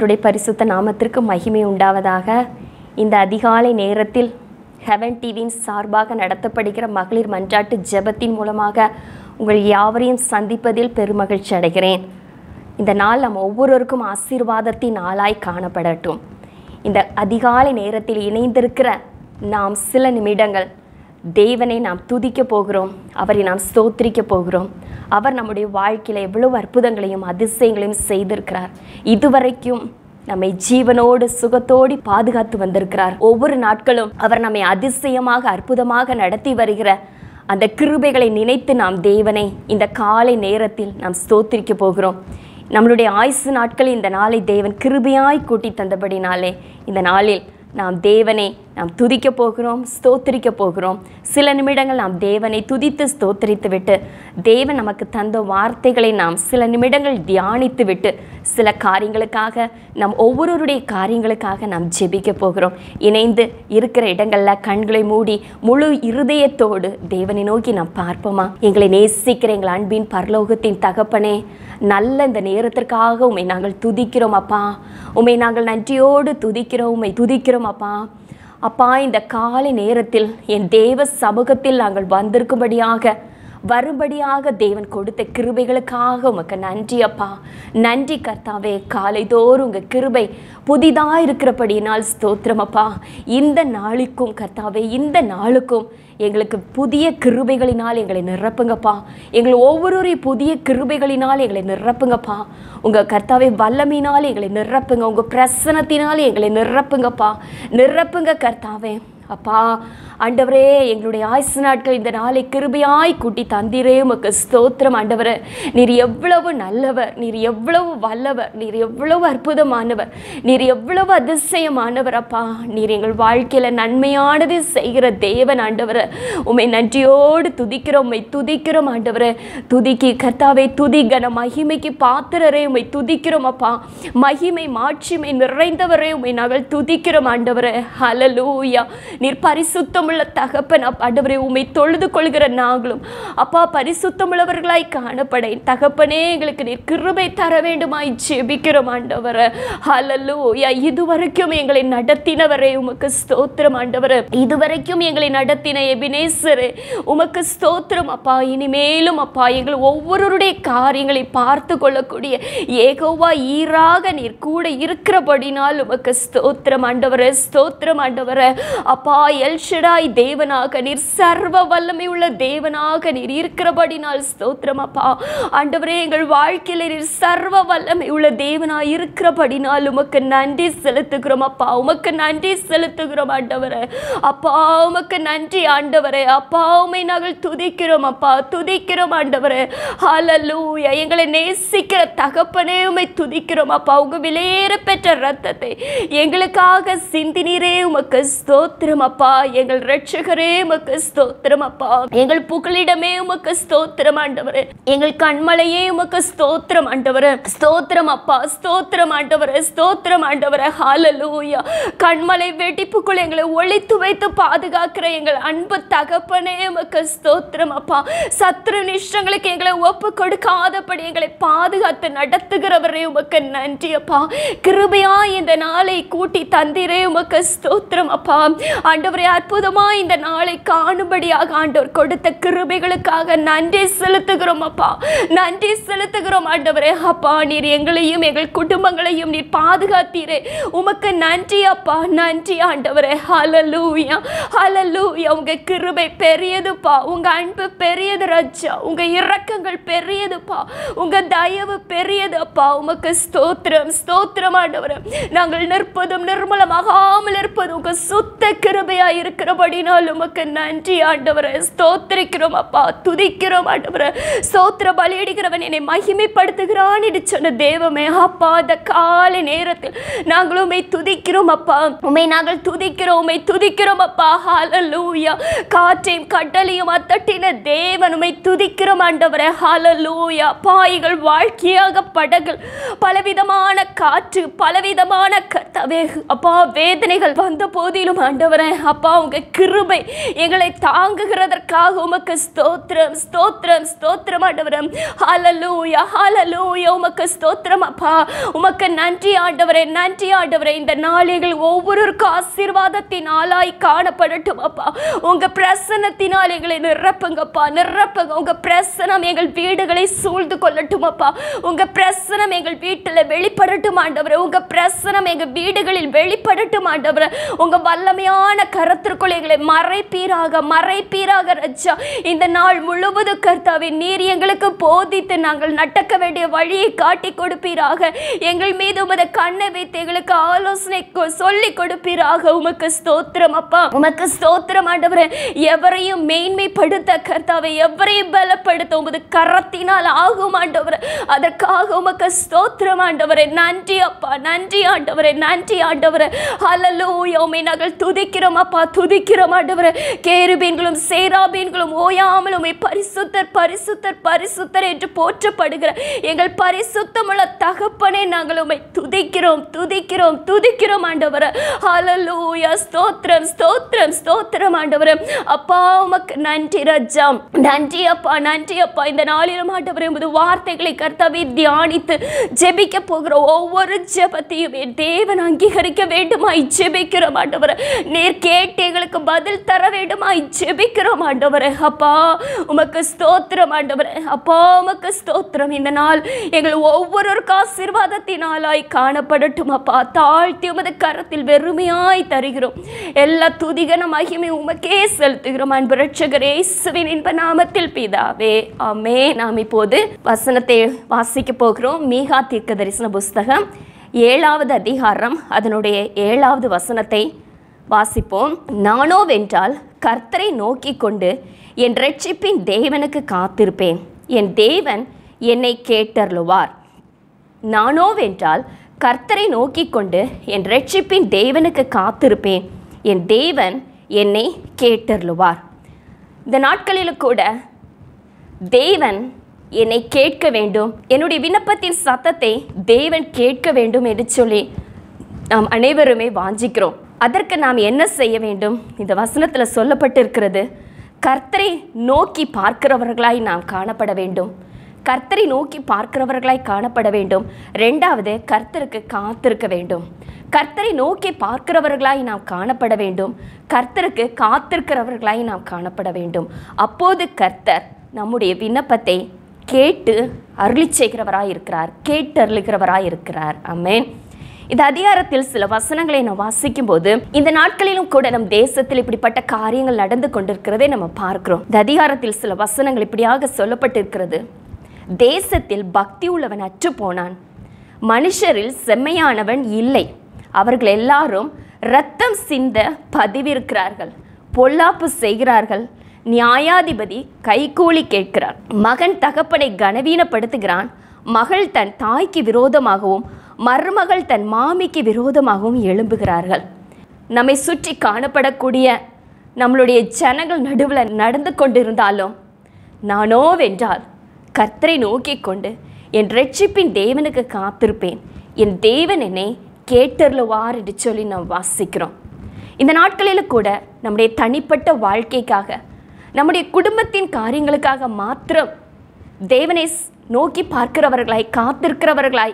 கர்த்தருடைய பரிசுத்த நாமத்திற்கு மகிமை உண்டாவதாக இந்த அதிகாலை நேரத்தில் ஹெவன் டிவியின் சார்பாக நடத்தப்படுகிற மகளிர் மன்றாட்டு ஜெபத்தின் மூலமாக உங்கள் யாவரையும் சந்திப்பதில் பெருமகிழ்ச்சி அடைகிறேன் இந்த நாள் நம்ம ஒவ்வொருவருக்கும் ஆசீர்வாதத்தின் நாளாய் காணப்படட்டும் இந்த அதிகாலை நேரத்தில் இணைந்திருக்கிற நாம் சில நிமிடங்கள் தேவனை நாம் துதிக்க போகிறோம் அவரை நாம் ஸ்தோத்திரிக்க போகிறோம் அவர் நம்முடைய வாழ்க்கையில் எவ்வளவு அற்புதங்களையும் அதிசயங்களையும் செய்திருக்கிறார் இதுவரைக்கும் நம்மை ஜீவனோடு சுகத்தோடு பாதுகாத்து வந்திருக்கிறார் ஒவ்வொரு நாட்களும் அவர் நம்மை அதிசயமாக அற்புதமாக நடத்தி வருகிற அந்த கிருபைகளை நினைத்து நாம் தேவனை இந்த காலை நேரத்தில் நாம் ஸ்தோத்திரிக்க போகிறோம் நம்மளுடைய ஆயுசு நாட்களில் இந்த நாளை தேவன் கிருபையாய் கூட்டி தந்தபடினாலே இந்த நாளில் நாம் தேவனை நாம் துதிக்க போகிறோம் ஸ்தோத்திரிக்க போகிறோம் சில நிமிடங்கள் நாம் தேவனை துதித்து ஸ்தோத்திரித்து விட்டு தேவன் நமக்கு தந்த வார்த்தைகளை நாம் சில நிமிடங்கள் தியானித்து விட்டு சில காரியங்களுக்காக நம் ஒவ்வொருவருடைய காரியங்களுக்காக நாம் ஜெபிக்க போகிறோம் இணைந்து இருக்கிற இடங்களில் கண்களை மூடி முழு இருதயத்தோடு தேவனை நோக்கி நாம் பார்ப்போமா எங்களை நேசிக்கிற எங்கள் அன்பின் பரலோகத்தின் தகப்பனே நல்ல இந்த நேரத்திற்காக உம்மை நாங்கள் துதிக்கிறோம் அப்பா உம்மை நாங்கள் நன்றியோடு துதிக்கிறோம் உம்மை துதிக்கிறோம் அப்பா அப்பா இந்த காலை நேரத்தில் என் தேவ சமூகத்தில் நாங்கள் வந்திருக்கும்படியாக வரும்படியாக தேவன் கொடுத்த கிருபைகளுக்காக உமக்கு நன்றி அப்பா நன்றி கர்த்தாவே காலைதோறும் உங்கள் கிருபை புதிதாக இருக்கிறபடியினால் ஸ்தோத்திரம் அப்பா இந்த நாளுக்கும் கர்த்தாவே இந்த நாளுக்கும் எங்களுக்கு புதிய கிருபைகளினால் எங்களை நிரப்புங்கப்பா எங்களை ஒவ்வொருவரையும் புதிய கிருபைகளினால் எங்களை நிரப்புங்கப்பா உங்கள் கர்த்தாவை வல்லமினால் எங்களை நிரப்புங்க உங்கள் பிரசனத்தினால் எங்களை நிரப்புங்கப்பா நிரப்புங்க கர்த்தாவே அப்பா ஆண்டவரே எங்களுடைய ஆயுசு நாட்கள் இந்த நாளை கிருபையாய் கூட்டி தந்திரே உமக்கு ஸ்தோத்திரம் ஆண்டவரே நீர் எவ்வளவு நல்லவர் நீர் எவ்வளவு வல்லவர் நீர் எவ்வளவு அற்புதமானவர் நீர் எவ்வளவு அதிசயமானவர் அப்பா நீர் எங்கள் வாழ்க்கையில் நன்மையானது செய்கிற தேவன் ஆண்டவரை உம்மை நன்றியோடு துதிக்கிறோம் உம்மை துதிக்கிறோம் ஆண்டவரே துதிக்கி கர்த்தாவை துதி கன மகிமைக்கு பாத்திரரே உம்மை துதிக்கிறோம் அப்பா மகிமை மாட்சிமை நிறைந்தவரே உம்மை நாங்கள் துதிக்கிறோம் ஆண்டவரே ஹலலூயா நீர் பரிசுத்தமுள்ள தகப்பன் அப்பா ஆண்டவரே உம்மை தொழுது கொள்கிற நாங்களும் அப்பா பரிசுத்தமுள்ளவர்களாய் காணப்பட தகப்பனே எங்களுக்கு நீர் கிருபை தர வேண்டுமாய் ஜெபிக்கிறோம் ஆண்டவரை ஹலலூயா இதுவரைக்கும் எங்களை நடத்தினவரே உமக்கு ஸ்தோத்திரம் ஆண்டவரே இதுவரைக்கும் எங்களை நடத்தின எபினேசரே உமக்கு ஸ்தோத்திரம் அப்பா இனிமேலும் அப்பா எங்கள் ஒவ்வொருவருடைய காரியங்களை பார்த்து கொள்ளக்கூடிய ஏகோவா ஈராக நீர் கூட இருக்கிறபடினால் உமக்கு ஸ்தோத்திரம் ஆண்டவரே ஸ்தோத்திரம் ஆண்டவரே அப்பா எல்ஷடாய் தேவனாக நீர் சர்வ வல்லமை உள்ள தேவனாக நீர் இருக்கிறபடினால் ஸ்தோத்திரம் அப்பா ஆண்டவரே எங்கள் வாழ்க்கையில் நீர் சர்வ வல்லமை உள்ள தேவனாய் இருக்கிறபடினால் உமக்கு நன்றி செலுத்துகிறோம் அப்பா உமக்கு நன்றி செலுத்துகிறோம் ஆண்டவரே அப்பா உமக்கு நன்றி ஆண்டவரே அப்பா உமை நாங்கள் துதிக்கிறோம் அப்பா துதிக்கிறோம் ஆண்டவரே ஹalleluya எங்களை நேசிக்கிற தகப்பனே உமை துதிக்கிறோம் அப்பா உங்க விலையேற பெற்ற ரத்தத்தை எங்களுக்காக சிந்தினீரே உமக்கு ஸ்தோத்திரம் அப்பா எங்கள் ரட்சகரே உமக்கு ஸ்தோத்திரம் அப்பா எங்கள் புகலிடமே உமக்கு ஸ்தோத்திரம் ஆண்டவரே எங்கள் கண்மலையே உமக்கு ஸ்தோத்திரம் ஆண்டவரே ஸ்தோத்திரம் அப்பா ஸ்தோத்திரம் ஆண்டவரே ஸ்தோத்திரம் ஆண்டவரே ஹalleluya கண்மலை வெடிப்புக்குள் எங்களை ஒளித்து வைத்து பாதுகாக்கிற எங்கள் அன்பு தகப்பனே உமக்கு ஸ்தோத்திரம் அப்பா சத்ரு நிஷ்டங்களுக்கு எங்களை ஒப்பு கொடுக்காதபடி எங்களை பாதுகாத்து நடத்துகிறவரே உமக்கு நன்றி அப்பா கிருபையா இந்த நாளை கூட்டி தந்திரே உமக்கு ஸ்தோத்திரம் அப்பா ஆண்டவரே அற்புதமா இந்த நாளை காணும்படியாக ஆண்டவர் கொடுத்த கிருபைகளுக்காக நன்றி செலுத்துகிறோம் அப்பா நன்றி செலுத்துகிறோம் ஆண்டவரே அப்பா நீர் எங்களையும் எங்கள் குடும்பங்களையும் நீர் பாதுகாத்தீரே உமக்கு நன்றி அப்பா நன்றி ஆண்டவரே ஹalleluya ஹalleluya உங்க கிருபை பெரியதுப்பா உங்க அன்பு பெரியது ராஜா உங்க இரக்கங்கள் பெரியதுப்பா உங்க தயவு பெரியது அப்பா உமக்கு ஸ்தோத்திரம் ஸ்தோத்திரம் ஆண்டவரே நாங்கள் நிற்பதும் நிர்மலமாகாமல் இருப்பது உங்க சுத்த கிருபையா இருக்கிறபடினால் உமக்கு நன்றி ஆண்டவரே ஸ்தோத்திரிக்கிறோம் அப்பா துதிக்கிறோம் ஆண்டவரே ஸ்தோத்திர பலியிடுகிறவன் என்னை மகிமைப்படுத்துகிறான் என்று சொன்ன தேவமே அப்பா இந்த காலை நேரத்தில் நாங்கள் உமை துதிக்கிறோம் அப்பா உமை நாங்கள் துதிக்கிறோம் உமை துதிக்கிறோம் அப்பா ஹalleluya காற்றையும் கடலையும் அத்தட்டின தேவன் உமை துதிக்கிறோம் ஆண்டவரே ஹalleluya பாய்கள் வாழ்க்கையாக படகுகள் பலவிதமான காற்று பலவிதமான கர்த்தாவே அப்பா வேதனைகள் வந்த போதிலும் ஆண்டவரே ஆண்டவரே அப்பா உங்க கிருபை எங்களை தாங்குகிறதற்காக உமக்கு ஸ்தோத்திரம் ஸ்தோத்திரம் ஸ்தோத்திரம் ஆண்டவரே ஹalleluya ஹalleluya உமக்கு ஸ்தோத்திரம் அப்பா உமக்கு நன்றி ஆண்டவரே நன்றி ஆண்டவரே இந்த நாளில் ஒவ்வொருவருக்கும் ஆசீர்வாதத்தின் ஆளாய் காணப்படட்டும் அப்பா உங்க பிரசன்னத்தினால் எங்களை நிரப்புங்கப்பா நிரப்புங்க உங்க பிரசனம் எங்கள் வீடுகளை சூழ்ந்து கொள்ளட்டும் அப்பா உங்க பிரசனம் எங்கள் வீட்டில் வெளிப்படட்டும் ஆண்டவரே உங்க பிரசனம் எங்க வீடுகளில் வெளிப்படட்டும் ஆண்டவரே உங்க வல்லமையான கரத்திற்குள் எங்களை மறைப்பீராக மறைப்பீராக ரஜா இந்த நாள் முழுவதும் கர்த்தாவே நீர் எங்களுக்கு போதித்து நாங்கள் நடக்க வேண்டிய வழியை காட்டி கொடுப்பீராக எங்கள் மீது உமது கண்ணை வைத்து எங்களுக்கு ஆலோசனை கொ- சொல்லி கொடுப்பீராக உமக்கு ஸ்தோத்திரம் அப்பா உமக்கு ஸ்தோத்திரம் ஆண்டவரே எவரையும் மேன்மைப்படுத்த கர்த்தாவை எவரையும் பலப்படுத்த உமது கரத்தினால் ஆகும் ஆண்டவரே அதற்காக உமக்கு ஸ்தோத்திரம் ஆண்டவரே நன்றி அப்பா நன்றி ஆண்டவரே நன்றி ஆண்டவரே ஹalleluya உம்மை நாங்கள் துதிக்கிறோம் அப்பா துதிக்கிறோம் ஆண்டவரே கேருபீன்களும் சேராபீன்களும் ஓயாமல் உம்மை பரிசுத்தர் பரிசுத்தர் பரிசுத்தர் என்று போற்றப்படுகிற எங்கள் பரிசுத்தமுள்ள தகப்பனே நாங்கள் உம்மை துதிக்கிறோம் துதிக்கிறோம் துதிக்கிறோம் ஆண்டவரே ஹalleluya ஸ்தோத்திரம் ஸ்தோத்திரம் ஸ்தோத்திரம் ஆண்டவரே அப்பா உமக்கு நன்றி ரஜம் நன்றி அப்பா நன்றி அப்பா இந்த நாளிலும் ஆண்டவரே உமது வார்த்தைகளை கர்த்தாவே தியானித்து ஜெபிக்க போகிற ஒவ்வொரு ஜெபத்தையும் என் தேவன் அங்கீகரிக்க வேண்டுமாய் ஜெபிக்கிறோம் ஆண்டவரே நீர் கேட்டு எங்களுக்கு பதில் தர வேண்டுமாய் ஜெபிக்கிறோம் ஆண்டவரே அப்பா உமக்கு ஸ்தோத்திரம் ஆண்டவரே அப்பா உமக்கு ஸ்தோத்திரம் இந்த நாள் எங்கள் ஒவ்வொருவருக்கும் ஆசீர்வாதத்தினாலாய் காணப்படட்டும் அப்பா தாழ்த்தி உமது கரத்தில் வெறுமையாய் தருகிறோம் எல்லா துதிகன மகிமை உமக்கே செலுத்துகிறோம் அன்பு ரட்சகரே இயேசுவின் இன்ப நாமத்தில் பிதாவே ஆமே நாம் இப்போது வசனத்தை வாசிக்க போகிறோம் மீகா தீர்க்க தரிசன புஸ்தகம் ஏழாவது அதிகாரம் அதனுடைய ஏழாவது வசனத்தை வாசிப்போம் நானோ வென்றால் கர்த்தரை நோக்கி கொண்டு என் ரட்சிப்பின் தேவனுக்கு காத்திருப்பேன் என் தேவன் என்னை கேட்டருளுவார் நானோவென்றால் கர்த்தரை நோக்கிக் கொண்டு என் ரட்சிப்பின் தேவனுக்கு காத்திருப்பேன் என் தேவன் என்னை கேட்டருளுவார் இந்த நாட்களிலும் கூட தேவன் என்னை கேட்க வேண்டும் என்னுடைய விண்ணப்பத்தின் சத்தத்தை தேவன் கேட்க வேண்டும் என்று சொல்லி நாம் அனைவருமே வாஞ்சிக்கிறோம் அதற்கு நாம் என்ன செய்ய வேண்டும் இந்த வசனத்தில் சொல்லப்பட்டிருக்கிறது கர்த்தரை நோக்கி பார்க்கிறவர்களாய் நாம் காணப்பட வேண்டும் கர்த்தரை நோக்கி பார்க்கிறவர்களாய் காணப்பட வேண்டும் ரெண்டாவது கர்த்தருக்கு காத்திருக்க வேண்டும் கர்த்தரை நோக்கி பார்க்கிறவர்களாய் நாம் காணப்பட வேண்டும் கர்த்தருக்கு காத்திருக்கிறவர்களாய் நாம் காணப்பட வேண்டும் அப்போது கர்த்தர் நம்முடைய விண்ணப்பத்தை கேட்டு அருளி செய்கிறவராய் இருக்கிறார் கேட்டு அருளுகிறவராய் இருக்கிறார் அமேன் இந்த அதிகாரத்தில் சில வசனங்களை நான் வாசிக்கும் போது இந்த நாட்களிலும் கூட நம் தேசத்தில் இப்படிப்பட்ட காரியங்கள் நடந்து கொண்டிருக்கிறதை நம்ம பார்க்கிறோம் இந்த அதிகாரத்தில் சில வசனங்கள் இப்படியாக சொல்லப்பட்டிருக்கிறது தேசத்தில் பக்தி உள்ளவன் அற்று போனான் மனுஷரில் செம்மையானவன் இல்லை அவர்கள் எல்லாரும் இரத்தம் சிந்த பதிவிருக்கிறார்கள் பொல்லாப்பு செய்கிறார்கள் நியாயாதிபதி கைகூலி கேட்கிறார் மகன் தகப்பனை கனவீனப்படுத்துகிறான் மகள் தன் தாய்க்கு விரோதமாகவும் மருமகள் தன் மாமிக்கு விரோதமாகவும் எழும்புகிறார்கள் நம்மை சுற்றி காணப்படக்கூடிய நம்மளுடைய ஜனங்கள் நடுவில் நடந்து கொண்டிருந்தாலும் நானோ வென்றால் கர்த்தரை நோக்கிக் கொண்டு என் ரட்சிப்பின் தேவனுக்கு காத்திருப்பேன் என் தேவன் என்னை கேட்டருளுவார் என்று சொல்லி நாம் வாசிக்கிறோம் இந்த நாட்களில் கூட நம்முடைய தனிப்பட்ட வாழ்க்கைக்காக நம்முடைய குடும்பத்தின் காரியங்களுக்காக மாத்திரம் தேவனை ஸ்- நோக்கி பார்க்கிறவர்களாய் காத்திருக்கிறவர்களாய்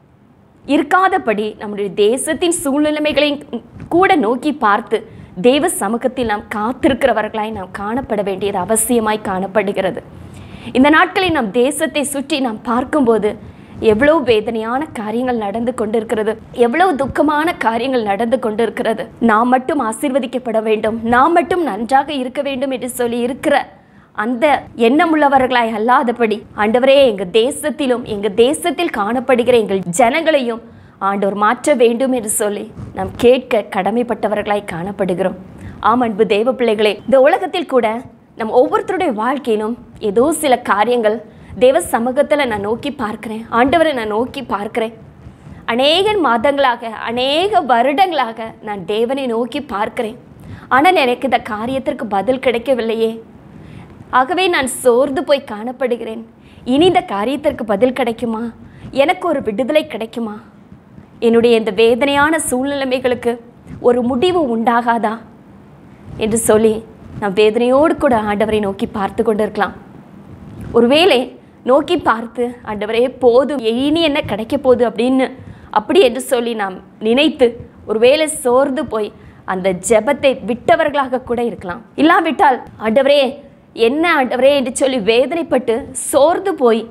இருக்காதபடி நம்முடைய தேசத்தின் சூழ்நிலைமைகளையும் கூட நோக்கி பார்த்து தேவ சமூகத்தில் நாம் காத்திருக்கிறவர்களாய் நாம் காணப்பட வேண்டியது அவசியமாய் காணப்படுகிறது இந்த நாட்களில் நம் தேசத்தை சுற்றி நாம் பார்க்கும்போது எவ்வளவு வேதனையான காரியங்கள் நடந்து கொண்டிருக்கிறது எவ்வளவு துக்கமான காரியங்கள் நடந்து கொண்டிருக்கிறது நாம் மட்டும் ஆசீர்வதிக்கப்பட வேண்டும் நாம் மட்டும் நன்றாக இருக்க வேண்டும் என்று சொல்லி இருக்கிற அந்த எண்ணமுள்ளவர்களாய் அல்லாதபடி ஆண்டவரே எங்க தேசத்திலும் எங்க தேசத்தில் காணப்படுகிற எங்கள் ஜனங்களையும் ஆண்டவர் மாற்ற வேண்டும் என்று சொல்லி நாம் கேட்க கடமைப்பட்டவர்களாய் காணப்படுகிறோம் ஆம் அன்பு தேவ பிள்ளைகளே இந்த உலகத்தில் கூட நம் ஒவ்வொருத்தருடைய வாழ்க்கையிலும் ஏதோ சில காரியங்கள் தேவ சமூகத்தில் நான் நோக்கி பார்க்கிறேன் ஆண்டவரை நான் நோக்கி பார்க்கிறேன் அநேக மாதங்களாக அநேக வருடங்களாக நான் தேவனை நோக்கி பார்க்கிறேன் ஆனால் எனக்கு இந்த காரியத்திற்கு பதில் கிடைக்கவில்லையே ஆகவே நான் சோர்ந்து போய் காணப்படுகிறேன் இனி இந்த காரியத்திற்கு பதில் கிடைக்குமா எனக்கு ஒரு விடுதலை கிடைக்குமா என்னுடைய இந்த வேதனையான சூழ்நிலைமைகளுக்கு ஒரு முடிவு உண்டாகாதா என்று சொல்லி நாம் வேதனையோடு கூட ஆண்டவரை நோக்கி பார்த்து கொண்டிருக்கலாம் ஒருவேளை நோக்கி பார்த்து ஆண்டவரே போதும் இனி என்ன கிடைக்க போகுது அப்படின்னு அப்படி என்று சொல்லி நாம் நினைத்து ஒருவேளை சோர்ந்து போய் அந்த ஜெபத்தை விட்டவர்களாக கூட இருக்கலாம் இல்லாவிட்டால் ஆண்டவரே என்ன ஆண்டவரே என்று சொல்லி வேதனைப்பட்டு சோர்ந்து போய்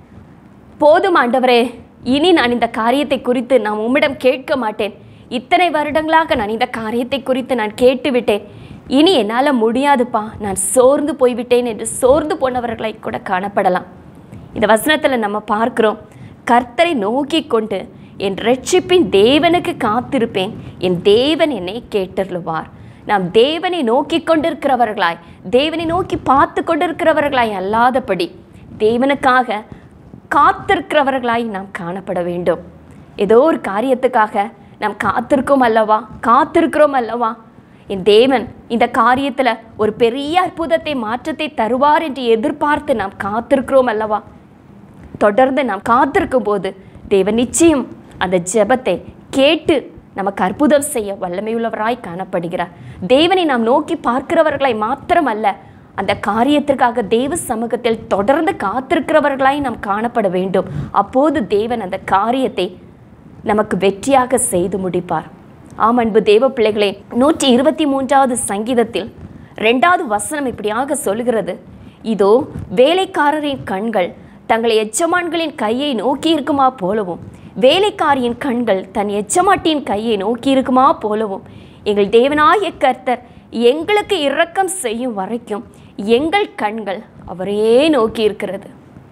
போதும் ஆண்டவரே இனி நான் இந்த காரியத்தை குறித்து நான் உம்மிடம் கேட்க மாட்டேன் இத்தனை வருடங்களாக நான் இந்த காரியத்தை குறித்து நான் கேட்டு விட்டேன் இனி என்னால் முடியாதுப்பா நான் சோர்ந்து போய்விட்டேன் என்று சோர்ந்து போனவர்களை கூட காணப்படலாம் இந்த வசனத்தில் நம்ம பார்க்கிறோம் கர்த்தரை நோக்கி கொண்டு என் ரட்சிப்பின் தேவனுக்கு காத்திருப்பேன் என் தேவன் என்னை கேட்டருளுவார் நாம் தேவனை நோக்கி கொண்டிருக்கிறவர்களாய் தேவனை நோக்கி பார்த்து கொண்டிருக்கிறவர்களாய் அல்லாதபடி தேவனுக்காக காத்திருக்கிறவர்களாய் நாம் காணப்பட வேண்டும் ஏதோ ஒரு காரியத்துக்காக நாம் காத்திருக்கோம் அல்லவா காத்திருக்கிறோம் அல்லவா என் தேவன் இந்த காரியத்தில் ஒரு பெரிய அற்புதத்தை மாற்றத்தை தருவார் என்று எதிர்பார்த்து நாம் காத்திருக்கிறோம் அல்லவா தொடர்ந்து நாம் காத்திருக்கும் போது தேவன் நிச்சயம் அந்த ஜெபத்தை கேட்டு நமக்கு அற்புதம் செய்ய வல்லமையுள்ளவராய் காணப்படுகிறார் தேவனை நாம் நோக்கி பார்க்கிறவர்களாய் மாத்திரமல்ல அந்த காரியத்திற்காக தேவ சமூகத்தில் தொடர்ந்து காத்திருக்கிறவர்களாய் நாம் காணப்பட வேண்டும் அப்போது தேவன் அந்த காரியத்தை நமக்கு வெற்றியாக செய்து முடிப்பார் ஆம் அன்பு தேவ பிள்ளைகளே நூற்றி இருபத்தி மூன்றாவது சங்கீதத்தில் ரெண்டாவது வசனம் இப்படியாக சொல்கிறது இதோ வேலைக்காரரின் கண்கள் தங்கள் எச்சமான்களின் கையை நோக்கி இருக்குமா போலவும் வேலைக்காரியின் கண்கள் தன் எச்சமாட்டியின் கையை நோக்கி இருக்குமா போலவும் எங்கள் தேவனாகிய கர்த்தர் எங்களுக்கு இரக்கம் செய்யும் வரைக்கும் எங்கள் கண்கள் அவரையே நோக்கி இருக்கிறது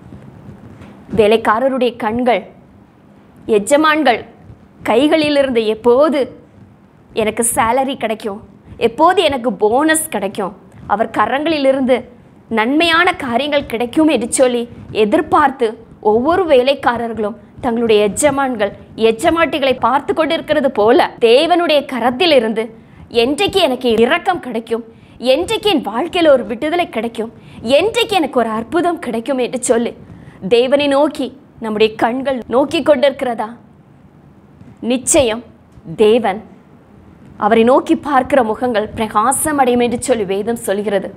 வேலைக்காரருடைய கண்கள் எஜமான்கள் கைகளிலிருந்து எப்போது எனக்கு சேலரி கிடைக்கும் எப்போது எனக்கு போனஸ் கிடைக்கும் அவர் கரங்களிலிருந்து நன்மையான காரியங்கள் கிடைக்கும் என்று சொல்லி எதிர்பார்த்து ஒவ்வொரு வேலைக்காரர்களும் தங்களுடைய எஜமான்கள் எஜமாட்டிகளை பார்த்து கொண்டிருக்கிறது போல தேவனுடைய கரத்திலிருந்து என்றைக்கு எனக்கு இரக்கம் கிடைக்கும் என்றைக்கு என் வாழ்க்கையில் ஒரு விடுதலை கிடைக்கும் என்றைக்கு எனக்கு ஒரு அற்புதம் கிடைக்கும் என்று சொல்லி தேவனை நோக்கி நம்முடைய கண்கள் நோக்கி கொண்டிருக்கிறதா நிச்சயம் தேவன் அவரை நோக்கி பார்க்கிற முகங்கள் பிரகாசம் அடையும் என்று சொல்லி வேதம் சொல்கிறது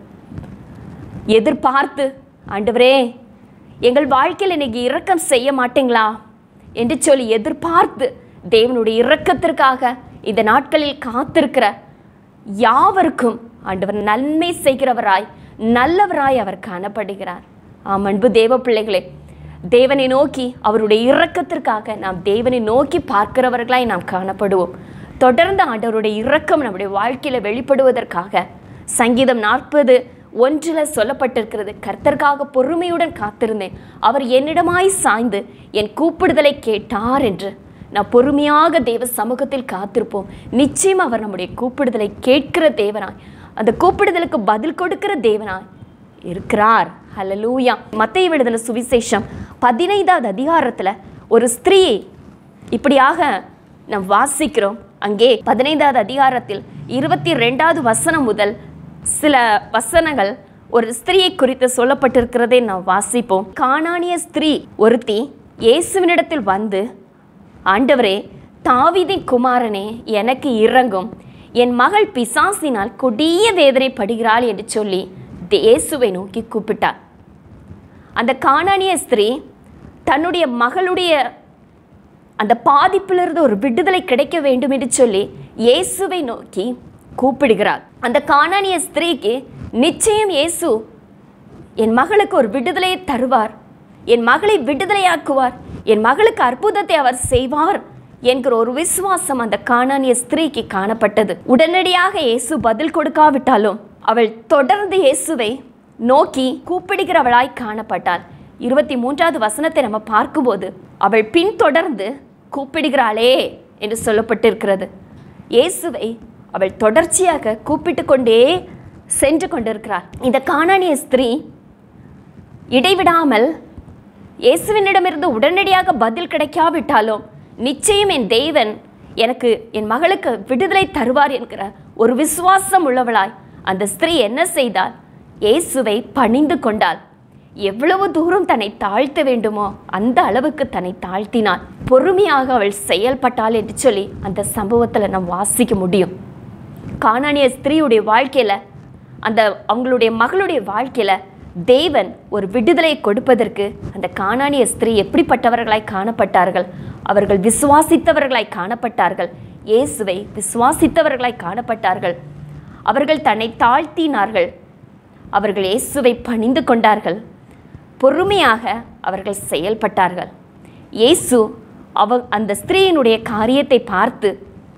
எதிர்பார்த்து ஆண்டவரே எங்கள் வாழ்க்கையில் இன்னைக்கு இரக்கம் செய்ய மாட்டீங்களா என்று சொல்லி எதிர்பார்த்து தேவனுடைய இரக்கத்திற்காக இந்த நாட்களில் காத்திருக்கிற யாவருக்கும் ஆண்டவர் நன்மை செய்கிறவராய் நல்லவராய் அவர் காணப்படுகிறார் ஆம் அன்பு தேவ பிள்ளைகளே தேவனை நோக்கி அவருடைய இரக்கத்திற்காக நாம் தேவனை நோக்கி பார்க்கிறவர்களாய் நாம் காணப்படுவோம் தொடர்ந்து ஆண்டவருடைய இரக்கம் நம்முடைய வாழ்க்கையில் வெளிப்படுவதற்காக சங்கீதம் நாற்பது ஒன்றில் சொல்லப்பட்டிருக்கிறது கர்த்தர்க்காக பொறுமையுடன் காத்திருந்தேன் அவர் என்னிடமாய் சாய்ந்து என் கூப்பிடுதலை கேட்டார் என்று நான் பொறுமையாக தேவ சமூகத்தில் காத்திருப்போம் நிச்சயம் அவர் நம்முடைய கூப்பிடுதலை கேட்கிற தேவனாய் அந்த கூப்பிடுதலுக்கு பதில் கொடுக்கிற தேவனாய் இருக்கிறார் ஹalleluya மத்திய விடுதலை சுவிசேஷம் பதினைந்தாவது அதிகாரத்தில் ஒரு ஸ்திரீ இப்படியாக நாம் வாசிக்கிறோம் அங்கே பதினைந்தாவது அதிகாரத்தில் இருபத்தி ரெண்டாவது வசனம் முதல் சில வசனங்கள் ஒரு ஸ்திரீயை குறித்து சொல்லப்பட்டிருக்கிறதை நாம் வாசிப்போம் கானானிய ஸ்திரீ ஒருத்தி இயேசுவினிடத்தில் வந்து ஆண்டவரே தாவீதின் குமாரனே எனக்கு இறங்கும் என் மகள் பிசாசினால் கொடிய வேதனைப்படுகிறாள் என்று சொல்லி இயேசுவை நோக்கி கூப்பிட்டார் அந்த கானானிய ஸ்திரீ தன்னுடைய மகளுடைய அந்த பாதிப்பிலிருந்து ஒரு விடுதலை கிடைக்க வேண்டும் என்று சொல்லி இயேசுவை நோக்கி கூப்பிடுகிறார் அந்த கானானிய ஸ்திரீக்கு நிச்சயம் இயேசு என் மகளுக்கு ஒரு விடுதலையை தருவார் என் மகளை விடுதலையாக்குவார் என் மகளுக்கு அற்புதத்தை அவர் செய்வார் என்கிற ஒரு விசுவாசம் அந்த கானானிய ஸ்திரீக்கு காணப்பட்டது உடனடியாக இயேசு பதில் கொடுக்காவிட்டாலும் அவள் தொடர்ந்து இயேசுவை நோக்கி கூப்பிடுகிறவளாய் காணப்பட்டாள் இருபத்தி மூன்றாவது வசனத்தை நம்ம பார்க்கும்போது அவள் பின்தொடர்ந்து கூப்பிடுகிறாளே என்று சொல்லப்பட்டிருக்கிறது இயேசுவை அவள் தொடர்ச்சியாக கூப்பிட்டு கொண்டே சென்று கொண்டிருக்கிறாள் இந்த கானானிய ஸ்திரீ இடைவிடாமல் இயேசுவினிடமிருந்து உடனடியாக பதில் கிடைக்காவிட்டாலும் நிச்சயம் என் தேவன் எனக்கு என் மகளுக்கு விடுதலை தருவார் என்கிற ஒரு விசுவாசம் உள்ளவளாய் அந்த ஸ்திரீ என்ன செய்தாள் இயேசுவை பணிந்து கொண்டாள் எவ்வளவு தூரம் தன்னை தாழ்த்த வேண்டுமோ அந்த அளவுக்கு தன்னை தாழ்த்தினாள் பொறுமையாக அவள் செயல்பட்டாள் என்று சொல்லி அந்த சம்பவத்தில் நாம் வாசிக்க முடியும் கானானிய ஸ்திரீயுடைய வாழ்க்கையில் அந்த அவங்களுடைய மகளுடைய வாழ்க்கையில் தேவன் ஒரு விடுதலை கொடுப்பதற்கு அந்த கானானிய ஸ்திரீ எப்படிப்பட்டவர்களாய் காணப்பட்டார்கள் அவர்கள் விசுவாசித்தவர்களாய் காணப்பட்டார்கள் இயேசுவை விசுவாசித்தவர்களாய் காணப்பட்டார்கள் அவர்கள் தன்னை தாழ்த்தினார்கள் அவர்கள் இயேசுவை பணிந்து கொண்டார்கள் பொறுமையாக அவர்கள் செயல்பட்டார்கள் இயேசு அவ அந்த ஸ்திரீயினுடைய காரியத்தை பார்த்து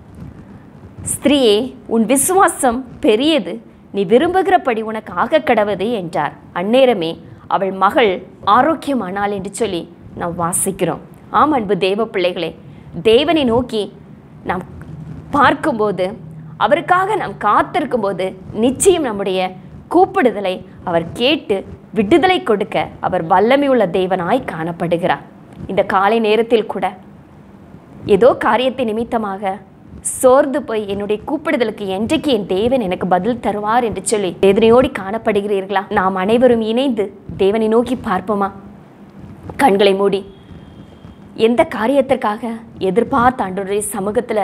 ஸ்திரீயே உன் விசுவாசம் பெரியது நீ விரும்புகிறபடி உனக்கு ஆக கடவுது என்றார் அந்நேரமே அவள் மகள் ஆரோக்கியமானாள் என்று சொல்லி நாம் வாசிக்கிறோம் ஆம் அன்பு தேவ பிள்ளைகளே தேவனை நோக்கி நாம் பார்க்கும்போது அவருக்காக நாம் காத்திருக்கும்போது நிச்சயம் நம்முடைய கூப்பிடுதலை அவர் கேட்டு விடுதலை கொடுக்க அவர் வல்லமையுள்ள தேவனாய் காணப்படுகிறார் இந்த காலை நேரத்தில் கூட ஏதோ காரியத்தை நிமித்தமாக சோர்ந்து போய் என்னுடைய கூப்பிடுதலுக்கு என்றைக்கு என் தேவன் எனக்கு பதில் தருவார் என்று சொல்லி வேதனையோடு காணப்படுகிறீர்களா நாம் அனைவரும் இணைந்து தேவனை நோக்கி பார்ப்போமா கண்களை மூடி எந்த காரியத்திற்காக எதிர்பார்த்த ஆண்டவருடைய சமூகத்தில்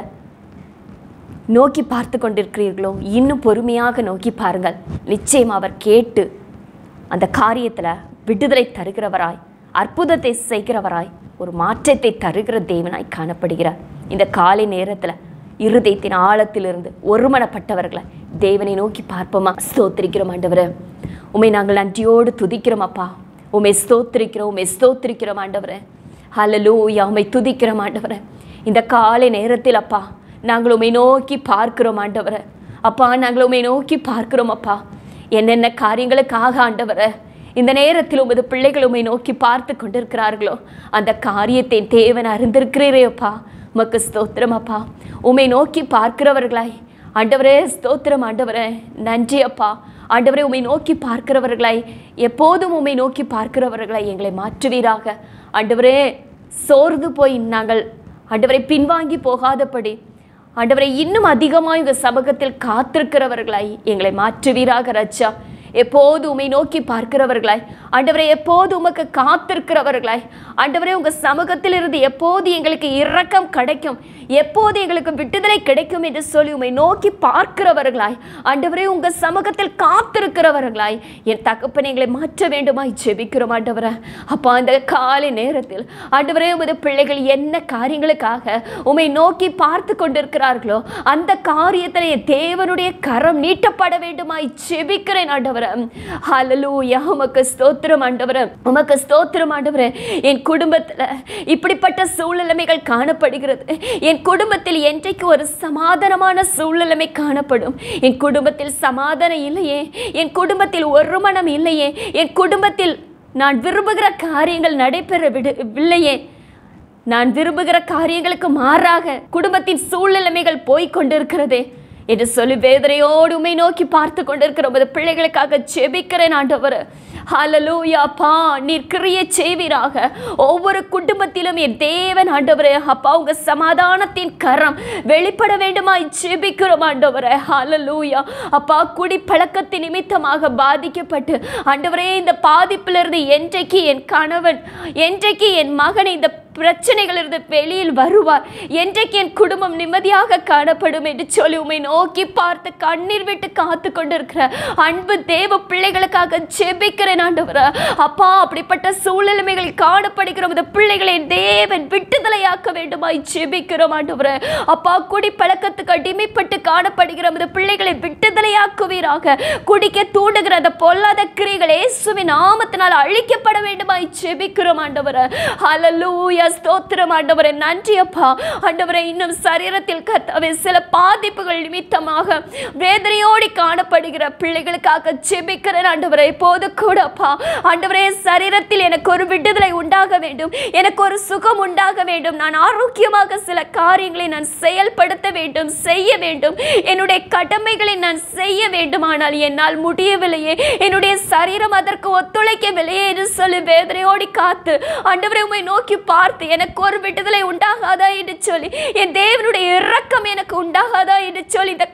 நோக்கி பார்த்து கொண்டிருக்கிறீர்களோ இன்னும் பொறுமையாக நோக்கி பாருங்கள் நிச்சயம் அவர் கேட்டு அந்த காரியத்தில் விடுதலை தருகிறவராய் அற்புதத்தை செய்கிறவராய் ஒரு மாற்றத்தை தருகிற தேவனாய் காணப்படுகிறார் இந்த காலை நேரத்தில் இருதயத்தின் ஆழத்திலிருந்து ஒருமனப்பட்டவர்களை தேவனை நோக்கி பார்ப்போமா ஸ்தோத்திரிக்கிறோம் ஆண்டவரே உமை நாங்கள் நன்றியோடு துதிக்கிறோம் அப்பா உமை ஸ்தோத்திரிக்கிறோம் உமை ஸ்தோத்திரிக்கிறோம் ஆண்டவரே ஹalleluya உமை துதிக்கிறோம் ஆண்டவரே இந்த காலை நேரத்தில் அப்பா நாங்கள் உமை நோக்கி பார்க்கிறோம் ஆண்டவரே அப்பா நாங்கள் உமை நோக்கி பார்க்கிறோம் அப்பா என்னென்ன காரியங்களுக்காக ஆண்டவரே இந்த நேரத்தில் உமது பிள்ளைகள் உம்மை நோக்கி பார்த்து கொண்டிருக்கிறார்களோ அந்த காரியத்தை தேவன் அறிந்திருக்கிறீரே அப்பா உமக்கு ஸ்தோத்திரம் அப்பா உம்மை நோக்கி பார்க்கிறவர்களாய் ஆண்டவரே ஸ்தோத்திரம் ஆண்டவரே நன்றி அப்பா ஆண்டவரே உம்மை நோக்கி பார்க்கிறவர்களாய் எப்போதும் உம்மை நோக்கி பார்க்கிறவர்களாய் எங்களை மாற்றுவீராக ஆண்டவரே சோர்ந்து போய் நாங்கள் ஆண்டவரை பின்வாங்கி போகாதபடி ஆண்டவரை இன்னும் அதிகமாக உங்கள் சமூகத்தில் காத்திருக்கிறவர்களாய் எங்களை மாற்றுவீராக ரச்சா எப்போது உம்மை நோக்கி பார்க்கிறவர்களாய் ஆண்டவரை எப்போது உமக்கு காத்திருக்கிறவர்களாய் ஆண்டவரே உங்க சமூகத்தில் இருந்து எப்போது எங்களுக்கு இரக்கம் கிடைக்கும் எப்போது எங்களுக்கு விடுதலை கிடைக்கும் என்று சொல்லி உம்மை நோக்கி பார்க்கிறவர்களாய் ஆண்டவரே உங்க சமூகத்தில் காத்திருக்கிறவர்களாய் என் தகப்பனை எங்களை மாற்ற வேண்டுமாய் ஜெபிக்கிறோம் ஆண்டவரே அப்பா அந்த காலை நேரத்தில் ஆண்டவரே உமது பிள்ளைகள் என்ன காரியங்களுக்காக உம்மை நோக்கி பார்த்து கொண்டிருக்கிறார்களோ அந்த காரியத்தில் என் தேவனுடைய கரம் நீட்டப்பட வேண்டுமாய் ஜெபிக்கிறேன் ஆண்டவரே ஹalleluya உமக்கு ஸ்தோத்திரம் ஆண்டவரே உமக்கு ஸ்தோத்திரம் ஆண்டவரே என் குடும்பத்தில் இப்படிப்பட்ட சூழ்நிலைமைகள் காணப்படுகிறது என் குடும்பத்தில் என்றைக்கு ஒரு சமாதானமான சூழ்நிலைமை காணப்படும் என் குடும்பத்தில் சமாதானம் இல்லையே என் குடும்பத்தில் ஒரு மனம் இல்லையே என் குடும்பத்தில் நான் விரும்புகிற காரியங்கள் நடைபெற விடு இல்லையே நான் விரும்புகிற காரியங்களுக்கு மாறாக குடும்பத்தின் சூழ்நிலைமைகள் போய்க் கொண்டிருக்கிறதே என்று சொல்லி வேதனையோடு உமை நோக்கி பார்த்து கொண்டிருக்கிற உமது பிள்ளைகளுக்காக ஜெபிக்கிறேன் ஆண்டவர் ஹalleluya அப்பா நீர் கிரிய செய்வீராக ஒவ்வொரு குடும்பத்திலும் என் தேவன் ஆண்டவரே அப்பா உங்க சமாதானத்தின் கரம் வெளிப்பட வேண்டுமாய் ஜெபிக்கிறோம் ஆண்டவரே ஹalleluya அப்பா குடி பழக்கத்தின் நிமித்தமாக பாதிக்கப்பட்டு ஆண்டவரே இந்த பாதிப்பிலிருந்து என்றைக்கு என் கணவன் என்றைக்கு என் மகன் இந்த பிரச்சனைகளிலிருந்து வெளியில் வருவார் என்றைக்கு என் குடும்பம் நிம்மதியாக காணப்படும் என்று சொல்லி உம்மை நோக்கி பார்த்து கண்ணீர் விட்டு காத்து கொண்டிருக்கிற அன்பு தேவ பிள்ளைகளுக்காக ஜெபிக்கிறேன் ஆண்டவரே அப்பா அப்படிப்பட்ட சூழ்நிலைமைகளில் காணப்படுகிற இந்த பிள்ளைகளை என் தேவன் விட்டுதலையாக்க வேண்டுமாய் ஜெபிக்கிறோம் ஆண்டவரே அப்பா குடி பழக்கத்துக்கு அடிமைப்பட்டு காணப்படுகிற இந்த பிள்ளைகளை விட்டுதலையாக்குவீராக குடிக்க தூண்டுகிற அந்த பொல்லாத கிரிகள் இயேசுவின் நாமத்தினால் அழிக்கப்பட வேண்டுமாய் ஜெபிக்கிறோம் ஆண்டவரே ஹalleluya ஸ்தோத்திரம் ஆண்டவரே நன்றி அப்பா ஆண்டவரே இன்னும் சரீரத்தில் கர்த்தாவே சில பாதிப்புகள் நிமித்தமாக வேதனையோடு காணப்படுகிற பிள்ளைகளுக்காக ஜெபிக்கிறேன் ஆண்டவரே இப்போது கூட அப்பா ஆண்டவரே சரீரத்தில் எனக்கு ஒரு விடுதலை உண்டாக வேண்டும் எனக்கு ஒரு சுகம் உண்டாக வேண்டும் நான் ஆரோக்கியமாக சில காரியங்களை நான் செயல்படுத்த வேண்டும் செய்ய வேண்டும் என்னுடைய கடமைகளை நான் செய்ய வேண்டும் ஆனால் என்னால் முடியவில்லையே என்னுடைய சரீரம் அதற்கு ஒத்துழைக்கவில்லையே என்று சொல்லி வேதனையோடி காத்து ஆண்டவரை உம்மை நோக்கி பார்த்து எனக்கு ஒரு விடுதலை உண்டாகாதா என்று சொல்லி என் தேவனுடைய இரக்கம் எனக்கு உண்டாகாதா என்று சொல்லி இந்த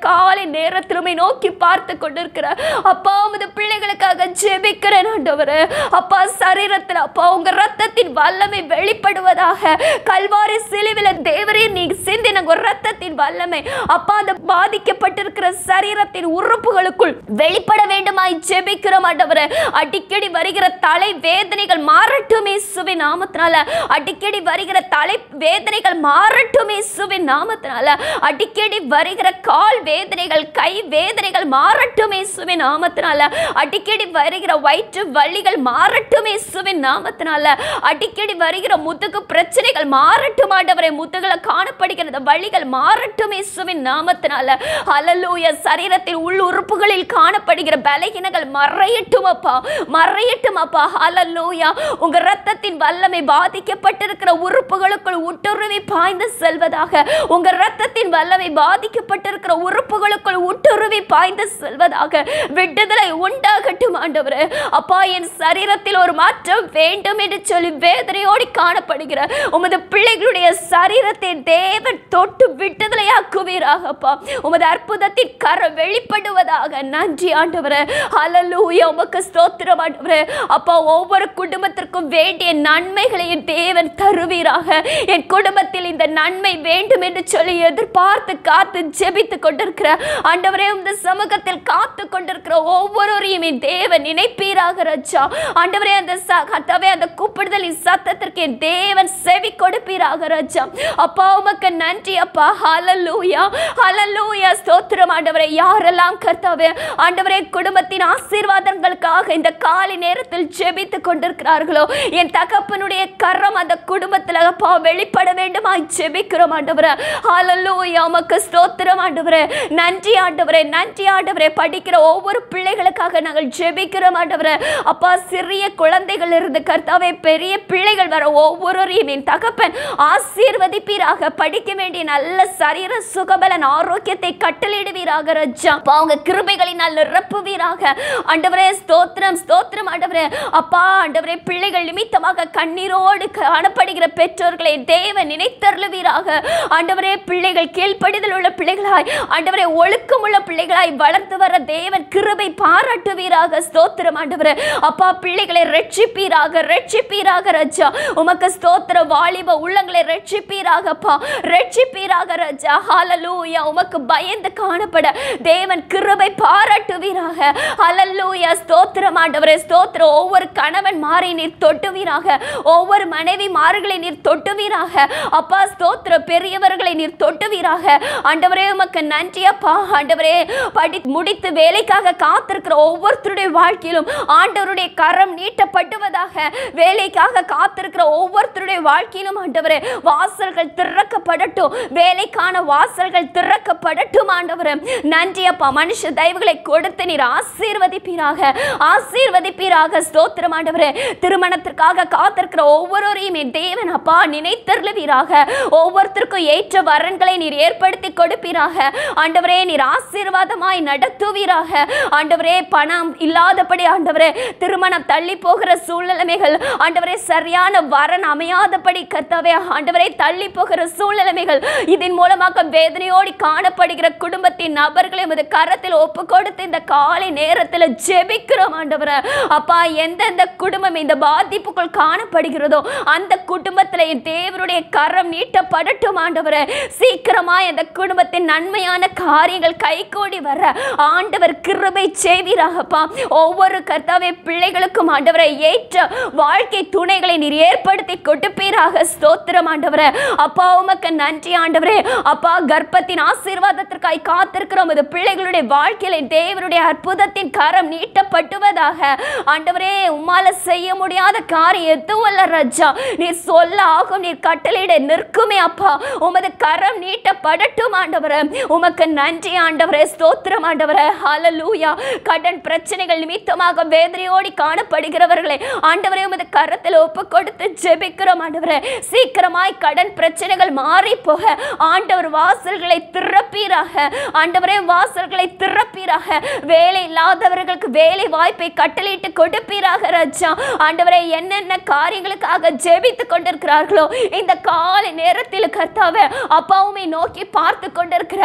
காலை நேரத்திலுமே நோக்கி பார்த்து கொண்டிருக்கிற அப்பா உமது பிள்ளைகளுக்காக ஜெபிக்கிறேன் ஆண்டவரே அப்பா சரீரத்தில் அப்பா உங்க ரத்தத்தின் வல்லமை வெளிப்படுவதாக கல்வாரி சிலுவில தேவரே நீ சிந்தின உங்க ரத்தத்தின் வல்லமை அப்பா அந்த பாதிக்கப்பட்டிருக்கிற சரீரத்தின் உறுப்புகளுக்குள் வெளிப்பட வேண்டுமாய் ஜெபிக்கிறோம் ஆண்டவரே அடிக்கடி வருகிற தலை வேதனைகள் மாறட்டுமே சுவி நாமத்தினால அடிக்கடி வருகிற தலை வேதனைகள் மாறட்டுமே சுவி நாமத்தினால அடிக்கடி வருகிற கால் வேதனைகள் கை வேதனைகள் மாறட்டுமே சுவி நாமத்தினால அடிக்கடி வருகிற வயிற்று வலிகள் மாறட்டுமே சுவி நாமத்தினால அடிக்கடி வருகிற முதுகு பிரச்சனைகள் மாறட்டும் ஆண்டவரே முதுகுல காணப்படுகிற வலிகள் மாறட்டுமே சுவின் நாமத்தினால ஹalleluya சரீரத்தில் உள் உறுப்புகளில் காணப்படுகிற பலகீனங்கள் மறையட்டும் அப்பா மறையட்டும் அப்பா ஹalleluya உங்க ரத்தத்தின் வல்லமை பாதிக்கப்பட்டிருக்கிற உறுப்புகளுக்குள் உட்டுருவி பாய்ந்து செல்வதாக உங்க ரத்தத்தின் வல்லமை பாதிக்கப்பட்டிருக்கிற உறுப்புகளுக்குள் உட்டுருவி பாய்ந்து செல்வதாக விடுதலை உண்டாகட்டும் ஆண்டவரே அப்பா என் சரீரத்தில் ஒரு மாற்றம் வேண்டும் என்று சொல்லி வேதனையோடு காணப்படுகிற உமது பிள்ளைகளுடைய சரீரத்தை தேவன் தொட்டு விடுதலையாக்குவீராக அப்பா உமது அற்புதத்தின் கரை வெளிப்படுவதாக நன்றி ஆண்டவரே ஹalleluya உமக்கு ஸ்தோத்திரம் ஆண்டவரே அப்பா ஒவ்வொரு குடும்பத்திற்கும் வேண்டிய நன்மைகளையும் தேவன் தருவீராக என் குடும்பத்தில் இந்த நன்மை வேண்டும் என்று சொல்லி எதிர்பார்த்து காத்து ஜெபித்து கொண்டிருக்கிற ஆண்டவரே இந்த சமூகத்தில் காத்து கொண்டிருக்கிற ஒவ்வொருவரையும் என் தேவன் நினைப்பீராக ரஜா ஆண்டவரே அந்த ச- கர்த்தாவே அந்த கூப்பிடுதலின் சத்தத்திற்கு என் தேவன் செவி கொடுப்பீராக ரஜா அப்பா உமக்கு நன்றி அப்பா ஹalleluya ஹalleluya ஸ்தோத்திரம் ஆண்டவரே யாரெல்லாம் கர்த்தாவே ஆண்டவரே குடும்பத்தின் ஆசீர்வாதங்களுக்காக இந்த காலை நேரத்தில் ஜெபித்து கொண்டிருக்கிறார்களோ என் தகப்பனுடைய கரம் அந்த குடும்பத்தில் அப்பா வெளிப்பட வேண்டுமா ஜெபிக்கிறோம் ஆண்டவரே ஹalleluya உமக்கு ஸ்தோத்திரம் ஆண்டவரே நன்றி ஆண்டவரே நன்றி ஆண்டவரே படிக்கிற ஒவ்வொரு பிள்ளைகளுக்காக நாங்கள் ஜெபிக்கிறோம் ஆண்டவரே அப்பா சிறிய குழந்தைகள் இருந்து கர்த்தாவே பெரிய பிள்ளைகள் வர ஒவ்வொருவரையும் என் தகப்பன் ஆசீர்வதிப்பீராக படிக்க வேண்டிய நல்ல சரீர சுகபலன் ஆரோக்கியத்தை கட்டளையிடுவீராக ரஜா அப்பா உங்க கிருபைகளினால் நிரப்புவீராக ஆண்டவரே ஸ்தோத்திரம் ஸ்தோத்திரம் ஆண்டவரே அப்பா ஆண்டவரே பிள்ளைகள் நிமித்தமாக கண்ணீரோடு காணப்படுகிற பெற்றோர்களை தேவன் நினைத்தருளுவீராக ஆண்டவரே பிள்ளைகள் கீழ்ப்படிதல் உள்ள பிள்ளைகளாய் ஆண்டவரே ஒழுக்கமுள்ள பிள்ளைகளாய் வளர்த்து வர தேவன் கிருபை பாராட்டுவீராக ஸ்தோத்திரம் ஆண்டவரே அப்பா பிள்ளைகளை ரட்சிப்பீராக ரட்சிப்பீராக ரஜா உமக்கு ஸ்தோத்திர வாலிப உள்ளங்களை ரட்சிப்பீராகப்பா ரட்சிப்பீராக ரஜா ஹalleluya உமக்கு பயந்து காணப்பட தேவன் கிருபை பாராட்டுவீராக ஹalleluya ஸ்தோத்திரம் ஆண்டவரே ஸ்தோத்திரம் ஒவ்வொரு கணவன் மாறி நீர் தொட்டுவீராக ஒவ்வொரு மனைவி மார்களை நீர் தொட்டுவீராக அப்பா ஸ்தோத்திர பெரியவர்களை நீர் தொட்டுவீராக ஆண்டவரே உமக்கு நன்றி அப்பா ஆண்டவரே படி முடித்து வேலைக்காக காத்திருக்கிற ஒவ்வொருத்தருடைய வாழ்க்கையிலும் ஆண்டவருடைய கரம் நீட்டப்படுவதாக வேலைக்காக காத்திருக்கிற ஒவ்வொருத்தருடைய வாழ்க்கையிலும் ஆண்டவரே வாசல்கள் திறக்கப்படட்டும் வேலைக்கான வாசல்கள் திறக்கப்படட்டும் ஆண்டவரே நன்றி அப்பா மனுஷ தயவுகளை கொடுத்து நீர் ஆசீர்வதிப்பீராக ஆசீர்வதிப்பீராக ஸ்தோத்திரம் ஆண்டவரே திருமணத்திற்காக காத்திருக்கிற ஒவ்வொருவரையும் என் தேவன் அப்பா நினைத்தருளுவீராக ஒவ்வொருத்தருக்கும் ஏற்ற வரன்களை நீர் ஏற்படுத்தி கொடுப்பீராக ஆண்டவரே நீர் ஆசீர்வாதமாய் நடத்துவீராக ஆண்டவரே பணம் இல்லாதபடி ஆண்டவரே திருமணம் தள்ளி போகிற சூழ்நிலைமைகள் ஆண்டவரே சரியான வரன் அமையாதபடி கர்த்தாவே ஆண்டவரே தள்ளி போகிற சூழ்நிலைமைகள் இதன் மூலமாக வேதனையோடு காணப்படுகிற குடும்பத்தின் நபர்களை உமது கரத்தில் ஒப்பு கொடுத்து இந்த காலை நேரத்தில் ஜெபிக்கிறோம் ஆண்டவரே அப்பா எந்தெந்த குடும்பம் இந்த பாதிப்புக்குள் காணப்படுகிறதோ அந்த குடும்பத்தில் என் தேவனுடைய கரம் நீட்டப்படட்டும் ஆண்டவரே சீக்கிரமா இந்த குடும்பத்தின் நன்மையான காரியங்கள் கைகூடி வர ஆண்டவர் கிருபை செய்வீராகப்பா ஒவ்வொரு கர்த்தாவே பிள்ளைகளுக்கும் ஆண்டவரை ஏற்ற வாழ்க்கை துணைகளை நீர் ஏற்படுத்தி கொடுப்பீராக ஸ்தோத்திரம் ஆண்டவரே அப்பா உமக்கு நன்றி ஆண்டவரே அப்பா கர்ப்பத்தின் ஆசீர்வாதத்திற்காய் காத்திருக்கிறோம் இது பிள்ளைகளுடைய வாழ்க்கையில தேவனுடைய அற்புதத்தின் கரம் நீட்டப்பட்டுவதாக ஆண்டவரே உம்மால செய்ய முடியாத காரியம் எதுவும் அல்ல ரஜா நீர் சொல்ல ஆகும் நீர் கட்டளையிட நிற்குமே அப்பா உமது கரம் நீட்டப்படட்டும் ஆண்டவரே உமக்கு நன்றி ஆண்டவரே ஸ்தோத்திரம் ஆண்டவரே ஹalleluya கடன் பிரச்சனைகள் நிமித்தமாக வேதனையோடி காணப்படுகிறவர்களை ஆண்டவரே உமது கரத்தில் ஒப்பு கொடுத்து ஜெபிக்கிறோம் ஆண்டவரே சீக்கிரமாய் கடன் பிரச்சனைகள் மாறி போக ஆண்டவர் வாசல்களை திறப்பீராக ஆண்டவரே வாசல்களை திறப்பீராக வேலை இல்லாதவர்களுக்கு வேலை வாய்ப்பை கட்டளையிட்டு கொடுப்பீராக ரஜா ஆண்டவரே என்னென்ன காரியங்களுக்காக ஜெபித்து கொண்டிருக்கிறார்களோ இந்த காலை நேரத்தில் கர்த்தாவே அப்பாவுமே நோக்கி பார்த்து கொண்டிருக்கிற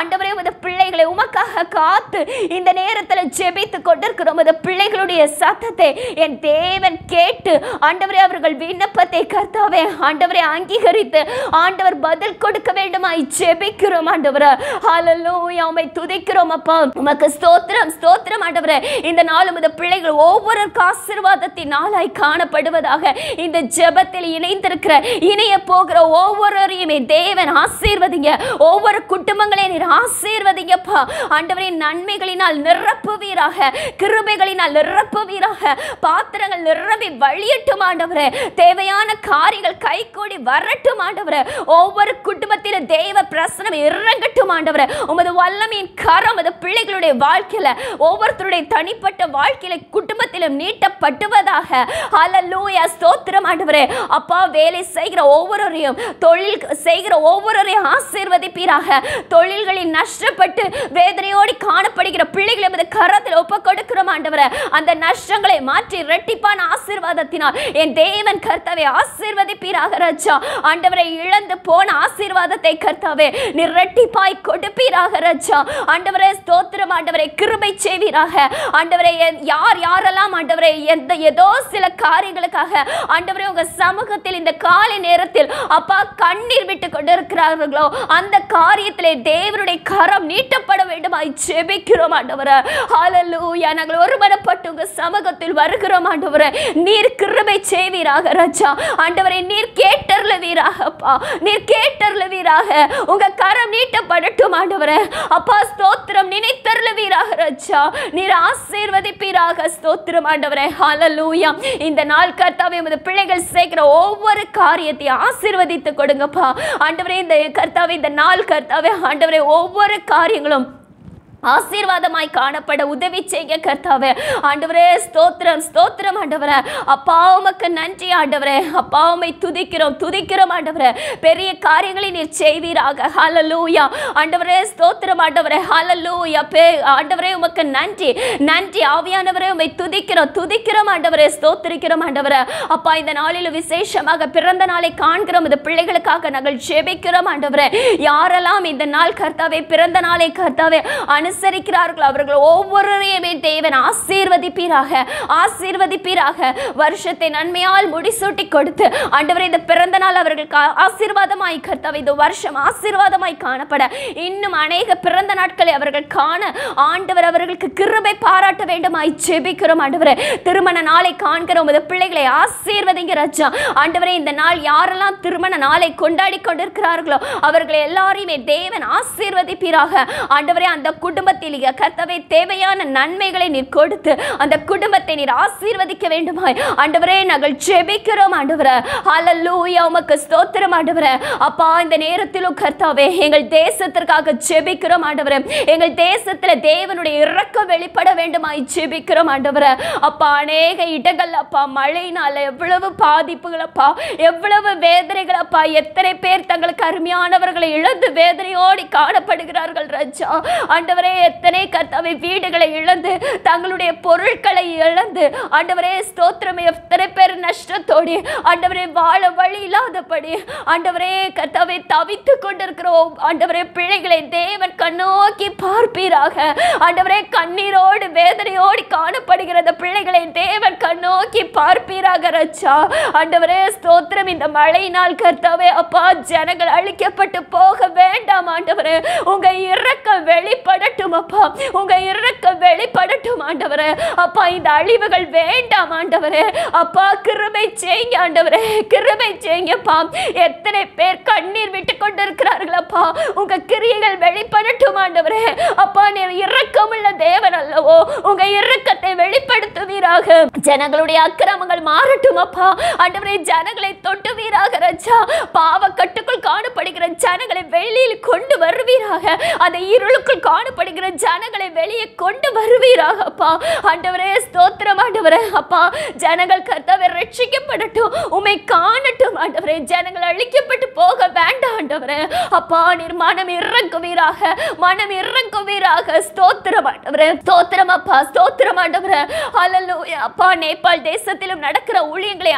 ஆண்டவரே உமது பிள்ளைகளை உமக்காக காத்து இந்த நேரத்தில் ஜெபித்து கொண்டிருக்கிற உமது பிள்ளைகளுடைய சத்தத்தை என் தேவன் கேட்டு ஆண்டவரே அவர்கள் விண்ணப்பத்தை கர்த்தாவே ஆண்டவரை அங்கீகரித்து ஆண்டவர் பதில் கொடுக்க வேண்டுமாய் ஜெபிக்கிறோம் ஆண்டவரே ஹalleluya உம்மை துதிக்கிறோம் அப்பா உமக்கு ஸ்தோத்திரம் ஸ்தோத்திரம் ஆண்டவரே இந்த நாள் உமது பிள்ளைகள் ஒவ்வொருவருக்கு ஆசீர்வாதத்தின் நாளாய் காணப்படுவதாக இந்த ஜெபத்தில் இணைந்திருக்கிற இணைய போகிற ஒவ்வொருவரையுமே தேவன் ஆசீர்வதிங்க ஒவ்வொரு குடும்பங்களையும் நீர் ஆசீர்வதிங்கப்பா ஆண்டவரின் நன்மைகளினால் நிரப்புவீராக கிருபைகளினால் நிரப்புவீராக பாத்திரங்கள் நிரம்பி வழியட்டும் ஆண்டவரே தேவையான காரியங்கள் கைகூடி வரட்டும் ஆண்டவரே ஒவ்வொரு குடும்பத்திலும் தேவ பிரசனம் இறங்கட்டும் ஆண்டவரே உமது வல்லமையின் கரம் உமது பிள்ளைகளுடைய வாழ்க்கையில ஒவ்வொருத்தருடைய தனிப்பட்ட வாழ்க்கையில குடும்பத்திலும் நீட்டப்பட்டுவதாக ஹalleluya ஸ்தோத்திரம் ஆண்டவரே அப்பா வேலை செய்கிற ஒவ்வொருவரையும் தொழில் செய்கிற ஒவ்வொருவரையும் ஆசீர்வதிப்பீராக தொழில்களில் நஷ்டப்பட்டு வேதனையோடு காணப்படுகிற பிள்ளைகளை உமது கரத்தில் ஒப்பு கொடுக்கிறோம் ஆண்டவரே அந்த நஷ்டங்களை மாற்றி இரட்டிப்பான ஆசீர்வாதத்தினால் என் தேவன் கர்த்தாவை ஆசீர்வதிப்பீராக ராஜா ஆண்டவரை இழந்து போன ஆசீர்வாதத்தை கர்த்தாவே நீ இரட்டிப்பாய் கொடுப்பீராக ராஜா ஆண்டவரே ஸ்தோத்திரம் ஆண்டவரை கிருபை செய்வீராக ஆண்டவரை என்- யார் யாரெல்லாம் ஆண்டவரை எந்த ஏதோ சில காரியங்களுக்காக ஆண்டவரே உங்க சமூகத்தில் இந்த காலை நேரத்தில் அப்பா கண்ணீர் விட்டு கொண்டிருக்கிறார்களோ அந்த காரியத்திலே தேவனுடைய கரம் நீட்டப்பட வேண்டுமாய் ஜெபிக்கிறோம் ஆண்டவரே ஹalleluya நாங்கள் ஒருமனப்பட்டு உங்க சமூகத்தில் வருகிறோம் ஆண்டவரே நீர் கிருபை செய்வீராக ராஜா ஆண்டவரை நீர் கேட்டருளுவீராக அப்பா நீர் கேட்டருளுவீராக உங்க கரம் நீட்டப்படட்டும் ஆண்டவரே அப்பா ஸ்தோத்திரம் நினைத்தருளுவீராக ராஜா நீர் ஆசீர்வதிப்பீராக ஸ்தோத்திரம் ஆண்டவரே ஹalleluya இந்த நாள் கர்த்தாவே உமது பிள்ளைகள் சேர்க்கிற ஒவ்வொரு காரியத்தையும் ஆசீர்வதித்து கொடுங்கப்பா ஆண்டவரே இந்த கர்த்தாவே இந்த நாள் கர்த்தாவே ஆண்டவரே ஒவ்வொரு காரியங்களும் ஆசீர்வாதமாய் காணப்பட உதவி செய்ய கர்த்தாவே ஆண்டவரே ஸ்தோத்திரம் ஸ்தோத்திரம் ஆண்டவரே அப்பா உமக்கு நன்றி ஆண்டவரே அப்பா உமை துதிக்கிறோம் துதிக்கிறோம் ஆண்டவரே பெரிய காரியங்களை நீர் செய்வீராக ஹalleluya ஆண்டவரே ஸ்தோத்திரம் ஆண்டவரே ஹalleluya பே ஆண்டவரே உமக்கு நன்றி நன்றி ஆவியானவரே உமை துதிக்கிறோம் துதிக்கிறோம் ஆண்டவரே ஸ்தோத்திரிக்கிறோம் ஆண்டவரே அப்பா இந்த நாளில் விசேஷமாக பிறந்த நாளை காண்கிறோம் இந்த பிள்ளைகளுக்காக நாங்கள் ஜெபிக்கிறோம் ஆண்டவரே யாரெல்லாம் இந்த நாள் கர்த்தாவே பிறந்த நாளை கர்த்தாவே அனுசரிக்கிறார்களோ அவர்கள் ஒவ்வொருவரையுமே தேவன் ஆசீர்வதிப்பீராக ஆசீர்வதிப்பீராக வருஷத்தை நன்மையால் முடிசூட்டி கொடுத்து ஆண்டவரே இந்த பிறந்த நாள் அவர்களுக்கு ஆ- ஆசீர்வாதமாய் கர்த்தாவே இந்த வருஷம் ஆசீர்வாதமாய் காணப்பட இன்னும் அநேக பிறந்த நாட்களை அவர்கள் காண ஆண்டவர் அவர்களுக்கு கிருபை பாராட்ட வேண்டுமாய் ஜெபிக்கிறோம் ஆண்டவரே திருமண நாளை காண்கிற உமது பிள்ளைகளை ஆசீர்வதிங்க ராஜா ஆண்டவரே இந்த நாள் யாரெல்லாம் திருமண நாளை கொண்டாடி கொண்டிருக்கிறார்களோ அவர்களை எல்லாரையுமே தேவன் ஆசீர்வதிப்பீராக ஆண்டவரே அந்த குடும்பத்தில் கர்த்தவே தேவையான நன்மைகளை நீர் கொடுத்து அந்த குடும்பத்தை நீர் ஆசீர்வதிக்க வேண்டுமாய் ஆண்டவரே நாங்கள் ஜெபிக்கிறோம் ஆண்டவரே ஹalleluya உமக்கு ஸ்தோத்திரம் ஆண்டவரே அப்பா இந்த நேரத்திலும் கர்த்தாவே எங்கள் தேசத்திற்காக ஜெபிக்கிறோம் ஆண்டவரே எங்கள் தேசத்துல தேவனுடைய இரக்கம் வெளிப்பட வேண்டுமாய் ஜெபிக்கிறோம் ஆண்டவரே அப்பா அநேக இடங்கள் அப்பா மழையினால எவ்வளவு பாதிப்புகள் அப்பா எவ்வளவு வேதனைகள் அப்பா எத்தனை பேர் தங்களுக்கு அருமையானவர்களை இழந்து வேதனையோடி காணப்படுகிறார்கள் ராஜா ஆண்டவரே எத்தனை கர்த்தாவை வீடுகளை இழந்து தங்களுடைய பொருட்களை இழந்து ஆண்டவரே ஸ்தோத்திரம் எத்தனை பேர் நஷ்டத்தோடி ஆண்டவரே வாழ வழி இல்லாதபடி ஆண்டவரே கர்த்தாவை தவித்து கொண்டிருக்கிறோம் ஆண்டவரே பிள்ளைகளை தேவன் கண்ணோக்கி பார்ப்பீராக ஆண்டவரே கண்ணீரோடு வேதனையோடு காணப்படுகிற அந்த பிள்ளைகளை தேவன் கண்ணோக்கி பார்ப்பீராக ரச்சா ஆண்டவரே ஸ்தோத்திரம் இந்த மழையினால் கர்த்தாவே அப்பா ஜனங்கள் அழிக்கப்பட்டு போக வேண்டாம் ஆண்டவரே உங்க இரக்கம் வெளிப்படட்டும் அப்பா உங்க இரக்கம் வெளிப்படட்டும் ஆண்டவரே அப்பா இந்த அழிவுகள் வேண்டாம் ஆண்டவரே அப்பா கிருபை செய்யுங்க ஆண்டவரே கிருபை செய்யுங்கப்பா எத்தனை பேர் கண்ணீர் விட்டு கொண்டிருக்கிறார்கள் அப்பா உங்க கிரியைகள் வெளிப்படட்டும் ஆண்டவரே அப்பா நீர் இரக்கமுள்ள தேவன் அல்லவோ உங்க இரக்கத்தை வெளிப்படுத்துவீராக ஜனங்களுடைய அக்கிரமங்கள் மாறட்டும் அப்பா ஆண்டவரே ஜனங்களை தொட்டுவீராக ரச்சா பாவ கட்டுக்குள் காணப்படுகிற ஜனங்களை வெளியில் கொண்டு வருவீராக அந்த இருளுக்குள் காணப்படுகிற ஜனங்களை வெளியே கொண்டு வருவீராக அப்பா ஆண்டவரே ஸ்தோத்திரம் ஆண்டவரே அப்பா ஜனங்கள் கர்த்தாவை ரட்சிக்கப்படட்டும் உமை காணட்டும் ஆண்டவரே ஜனங்கள் அழிக்கப்பட்டு போக வேண்டாம் ஆண்டவரே அப்பா நீர் மனம் இறங்குவீராக மனம் இறங்குவீராக ஸ்தோத்திரம் ஆண்டவரே ஸ்தோத்திரம் அப்பா ஸ்தோத்திரம் ஆண்டவரே ஹalleluya அப்பா நேபாள் தேசத்திலும் நடக்கிற ஊழியங்களை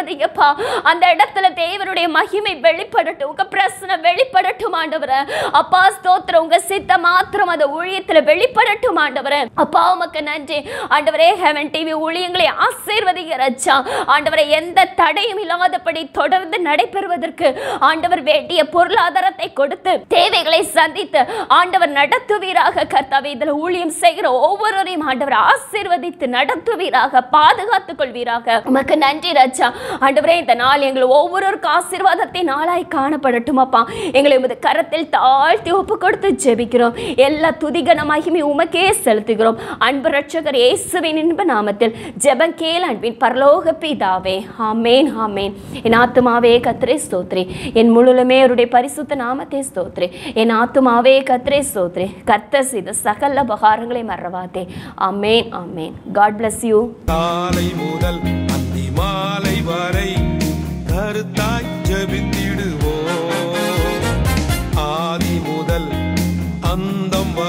ஆசீர்வதிங்கப்பா அந்த இடத்துல தேவனுடைய மகிமை வெளிப்படட்டும் உங்க பிரசனம் வெளிப்படட்டும் ஆண்டவரே அப்பா அப்பா ஸ்தோத்திரம் உங்க சித்த மாத்திரம் அந்த ஊழியத்துல வெளிப்படட்டும் ஆண்டவரே அப்பா உமக்கு நன்றி ஆண்டவரே ஹெவன் டிவி ஊழியங்களை ஆசீர்வதிங்க ரச்சா ஆண்டவரை எந்த தடையும் இல்லாதபடி தொடர்ந்து நடைபெறுவதற்கு ஆண்டவர் வேண்டிய பொருளாதாரத்தை கொடுத்து தேவைகளை சந்தித்து ஆண்டவர் நடத்துவீராக கர்த்தாவே இதில் ஊழியம் செய்கிற ஒவ்வொருவரையும் ஆண்டவர் ஆசீர்வதித்து நடத்துவீராக பாதுகாத்துக் கொள்வீராக உமக்கு நன்றி ரச்சா ஆண்டவரே இந்த நாள் எங்கள் ஒவ்வொருவருக்கும் ஆசீர்வாதத்தின் நாளாய் காணப்படட்டும் அப்பா எங்களை உமது கரத்தில் தாழ்த்தி ஒப்பு கொடுத்து ஜெபிக்கிறோம் எல்லா துதிகன மகிமை உமக்கே செலுத்துகிறோம் அன்பு ரட்சகர் இயேசுவின் இன்ப நாமத்தில் ஜெபம் கேள் அன்பின் பரலோக பிதாவே ஆமேன் ஆமேன் என் ஆத்துமாவே கத்ரே ஸ்தோத்ரி என் முழுலுமே அவருடைய பரிசுத்த நாமத்தை ஸ்தோத்ரி என் ஆத்துமாவே கத்ரே ஸ்தோத்ரி கர்த்தர் செய்த சகல உபகாரங்களை மறவாதே ஆமேன் ஆமேன் காட் bless யூ காலை முதல் அந்தி மாலை வரை கருத்தாய் ஜெபித்திடுவோம் ஆதி முதல் அந்தம் வரை